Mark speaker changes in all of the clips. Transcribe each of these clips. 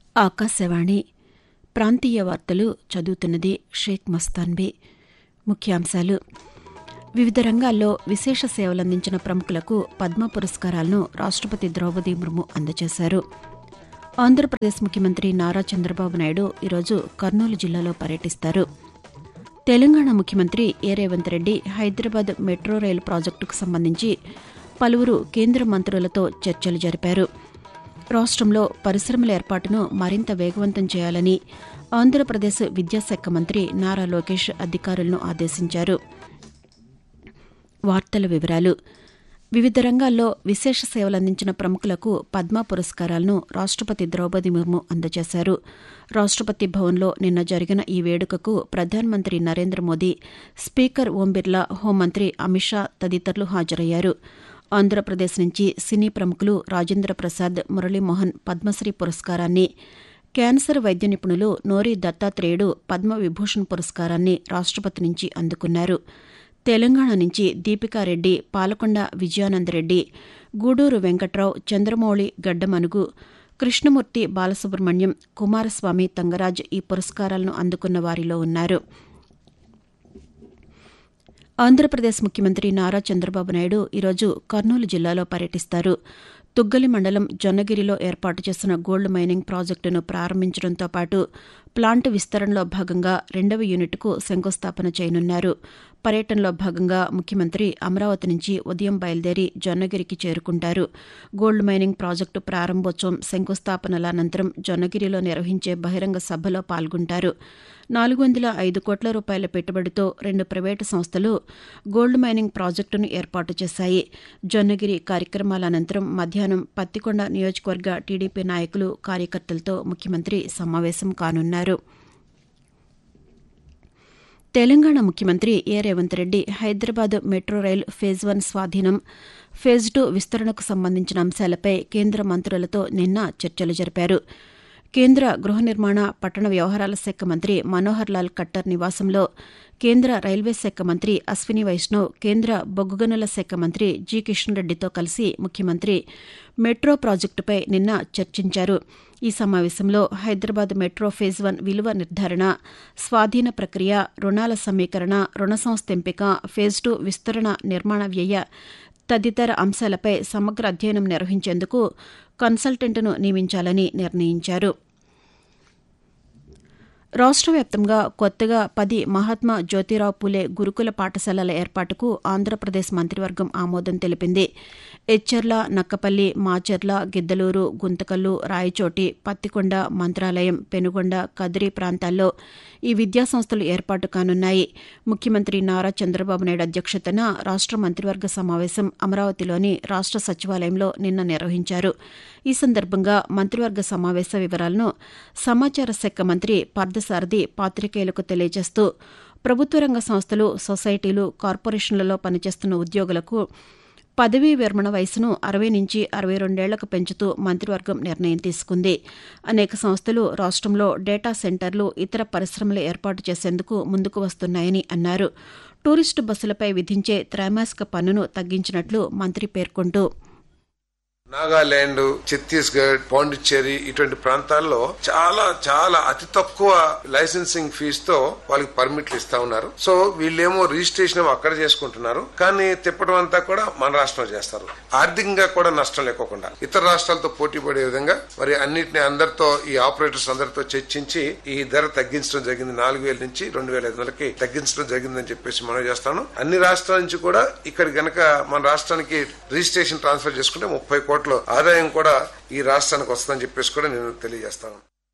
Speaker 1: ఆకాశవాణి ప్రాంతీయ వార్తలు చదువుతున్నది షేక్ మస్తాన్బీ ముఖ్యాంశాలు వివిధ రంగాల్లో విశేష సేవలందించిన ప్రముఖులకు పద్మ పురస్కారాలను రాష్టపతి ద్రౌపది ముర్ము అందజేశారు ఆంధ్రప్రదేశ్ ముఖ్యమంత్రి నారా చంద్రబాబు నాయుడు ఈరోజు కర్నూలు జిల్లాలో పర్యటిస్తారు తెలంగాణ ముఖ్యమంత్రి ఏ రేవంత్ రెడ్డి హైదరాబాద్ మెట్రో రైలు ప్రాజెక్టుకు సంబంధించి పలువురు కేంద్ర మంత్రులతో చర్చలు జరిపారు రాష్టంలో పరిశ్రమల ఏర్పాటును మరింత వేగవంతం చేయాలని ఆంధ్రప్రదేశ్ విద్యాశాఖ మంత్రి నారా లోకేష్ అధికారులను ఆదేశించారు వార్తల వివరాలు వివిధ రంగాల్లో విశేష సేవలందించిన ప్రముఖులకు పద్మ పురస్కారాలను రాష్టపతి ద్రౌపది ముర్ము అందజేశారు రాష్టపతి భవన్లో నిన్న జరిగిన ఈ వేడుకకు ప్రధానమంత్రి నరేంద్ర మోదీ స్పీకర్ ఓం బిర్లా హోంమంత్రి అమిత్ షా తదితరులు హాజరయ్యారు ఆంధ్రప్రదేశ్ నుంచి సినీ ప్రముఖులు రాజేంద్ర ప్రసాద్ మురళీమోహన్ పద్మశ్రీ పురస్కారాన్ని క్యాన్సర్ వైద్య నిపుణులు నోరి దత్తాత్రేయుడు పద్మ విభూషణ్ పురస్కారాన్ని రాష్టపతి నుంచి అందుకున్నారు తెలంగాణ నుంచి దీపికారెడ్డి పాలకొండ విజయానందరెడ్డి గూడూరు వెంకట్రావు చంద్రమౌళి గడ్డమనుగు కృష్ణమూర్తి బాలసుబ్రహ్మణ్యం కుమారస్వామి తంగరాజ్ ఈ పురస్కారాలను అందుకున్న వారిలో ఉన్నారు ఆంధ్రప్రదేశ్ ముఖ్యమంత్రి నారా చంద్రబాబు నాయుడు ఈరోజు కర్నూలు జిల్లాలో పర్యటిస్తారు తుగ్గలి మండలం జొన్నగిరిలో ఏర్పాటు చేసిన గోల్డ్ మైనింగ్ ప్రాజెక్టును ప్రారంభించడంతో పాటు ప్లాంట్ విస్తరణలో భాగంగా రెండవ యూనిట్కు శంకుస్థాపన చేయనున్నారు పర్యటనలో భాగంగా ముఖ్యమంత్రి అమరావతి నుంచి ఉదయం బయలుదేరి జొన్నగిరికి చేరుకుంటారు గోల్డ్ మైనింగ్ ప్రాజెక్టు ప్రారంభోత్సవం శంకుస్థాపనల అనంతరం జొన్నగిరిలో నిర్వహించే బహిరంగ సభలో పాల్గొంటారు నాలుగు వందల ఐదు కోట్ల రూపాయల పెట్టుబడితో రెండు ప్రైవేటు సంస్థలు గోల్డ్ మైనింగ్ ప్రాజెక్టును ఏర్పాటు చేశాయి జొన్నగిరి కార్యక్రమాల అనంతరం మధ్యాహ్నం పత్తికొండ నియోజకవర్గ టీడీపీ నాయకులు కార్యకర్తలతో ముఖ్యమంత్రి సమావేశం కానున్నారు తెలంగాణ ముఖ్యమంత్రి ఏ రేవంత్ రెడ్డి హైదరాబాద్ మెట్రో రైలు ఫేజ్ వన్ స్వాధీనం ఫేజ్ టూ విస్తరణకు సంబంధించిన అంశాలపై కేంద్ర మంత్రులతో నిన్న చర్చలు జరిపారు కేంద్ర గృహ నిర్మాణ పట్టణ వ్యవహారాల శాఖ మంత్రి మనోహర్ లాల్ ఖట్టర్ నివాసంలో కేంద్ర రైల్వే శాఖ మంత్రి అశ్విని వైష్ణవ్ కేంద్ర బొగ్గు శాఖ మంత్రి జి కిషన్ రెడ్డితో కలిసి ముఖ్యమంత్రి మెట్రో ప్రాజెక్టుపై నిన్న చర్చించారు ఈ సమావేశంలో హైదరాబాద్ మెట్రో ఫేజ్ వన్ విలువ నిర్ధారణ స్వాధీన ప్రక్రియ రుణాల సమీకరణ రుణ సంస్థ ఎంపిక ఫేజ్ టూ విస్తరణ నిర్మాణ వ్యయ తదితర అంశాలపై సమగ్ర అధ్యయనం నిర్వహించేందుకు కన్సల్టెంట్ను నియమించాలని నిర్ణయించారు రాష్ట్ర వ్యాప్తంగా కొత్తగా పది మహాత్మా జ్యోతిరావు పూలే గురుకుల పాఠశాలల ఏర్పాటుకు ఆంధ్రప్రదేశ్ మంత్రివర్గం ఆమోదం తెలిపింది ఎచ్చెర్ల నక్కపల్లి మాచెర్ల గిద్దలూరు గుంతకల్లు రాయచోటి పత్తికొండ మంత్రాలయం పెనుగొండ కదిరి ప్రాంతాల్లో ఈ విద్యాసంస్థలు ఏర్పాటు కానున్నాయి ముఖ్యమంత్రి నారా చంద్రబాబు నాయుడు అధ్యక్షతన రాష్ట్ర మంత్రివర్గ సమావేశం అమరావతిలోని రాష్ట్ర సచివాలయంలో నిన్న నిర్వహించారు ఈ సందర్భంగా మంత్రివర్గ సమావేశ వివరాలను సమాచార శాఖ మంత్రి పార్థసారథి పాతికేయులకు తెలియజేస్తూ ప్రభుత్వ రంగ సంస్థలు సొసైటీలు కార్పొరేషన్లలో పనిచేస్తున్న ఉద్యోగులకు పదవీ విరమణ వయసును అరవై నుంచి అరవై రెండేళ్లకు పెంచుతూ మంత్రివర్గం నిర్ణయం తీసుకుంది అనేక సంస్థలు రాష్ట్రంలో డేటా సెంటర్లు ఇతర పరిశ్రమలు ఏర్పాటు చేసేందుకు ముందుకు వస్తున్నాయని అన్నారు టూరిస్టు బస్సులపై విధించే త్రైమాసిక పన్నును తగ్గించినట్లు మంత్రి పేర్కొంటూ
Speaker 2: నాగాలాండ్ ఛత్తీస్గఢ్ పాండిచ్చేరి ఇటువంటి ప్రాంతాల్లో చాలా చాలా అతి తక్కువ లైసెన్సింగ్ ఫీజు తో వాళ్ళకి పర్మిట్లు ఇస్తా ఉన్నారు సో వీళ్ళేమో రిజిస్ట్రేషన్ అక్కడ చేసుకుంటున్నారు కానీ తిప్పడం అంతా కూడా మన రాష్ట్రంలో చేస్తారు ఆర్థికంగా కూడా నష్టం లేకోకుండా ఇతర రాష్ట్రాలతో పోటీ పడే విధంగా మరి అన్నిటిని అందరితో ఈ ఆపరేటర్స్ అందరితో చర్చించి ఈ ధర తగ్గించడం జరిగింది నాలుగు వేల నుంచి రెండు వేల ఐదు వందలకి తగ్గించడం జరిగిందని చెప్పేసి మనం చేస్తాను అన్ని రాష్ట్రాల నుంచి కూడా ఇక్కడ గనక మన రాష్ట్రానికి రిజిస్ట్రేషన్ ట్రాన్స్ఫర్ చేసుకుంటే ముప్పై కోట్ల ఆదాయం కూడా ఈ రాష్ట్రానికి వస్తుందని చెప్పేసి కూడా నేను తెలియజేస్తాను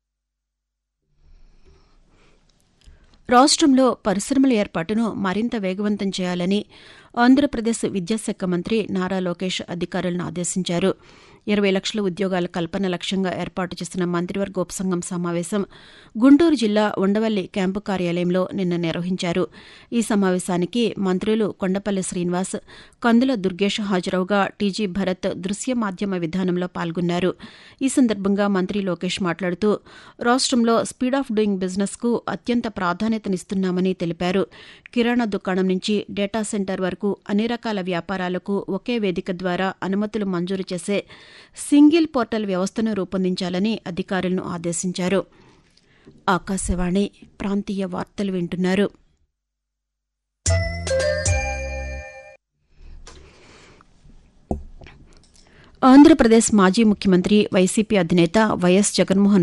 Speaker 1: రాష్ట్రంలో పరిశ్రమల ఏర్పాటును మరింత వేగవంతం చేయాలని ఆంధ్రప్రదేశ్ విద్యాశాఖ మంత్రి నారా లోకేష్ అధికారులను ఆదేశించారు ఇరవై లక్షల ఉద్యోగాల కల్పన లక్ష్యంగా ఏర్పాటు చేసిన మంత్రివర్గ ఉపసంఘం సమావేశం గుంటూరు జిల్లా ఉండవల్లి క్యాంపు కార్యాలయంలో నిన్న నిర్వహించారు ఈ సమావేశానికి మంత్రులు కొండపల్లి శ్రీనివాస్ కందుల దుర్గేష్ హాజరవుగా టీజీ భరత్ దృశ్య మాధ్యమ విధానంలో పాల్గొన్నారు ఈ సందర్భంగా మంత్రి లోకేష్ మాట్లాడుతూ రాష్ట్రంలో స్పీడ్ ఆఫ్ డూయింగ్ బిజినెస్ కు అత్యంత ప్రాధాన్యతనిస్తున్నామని తెలిపారు కిరాణా దుకాణం నుంచి డేటా సెంటర్ వరకు అన్ని రకాల వ్యాపారాలకు ఒకే వేదిక ద్వారా అనుమతులు మంజూరు చేసే సింగిల్ పోర్టల్ వ్యవస్థను రూపొందించాలని అధికారులను ఆదేశించారు ఆకాశవాణి ప్రాంతీయ వార్తలు వింటున్నారు ఆంధ్రప్రదేశ్ మాజీ ముఖ్యమంత్రి వైసీపీ అధినేత వైఎస్ జగన్మోహన్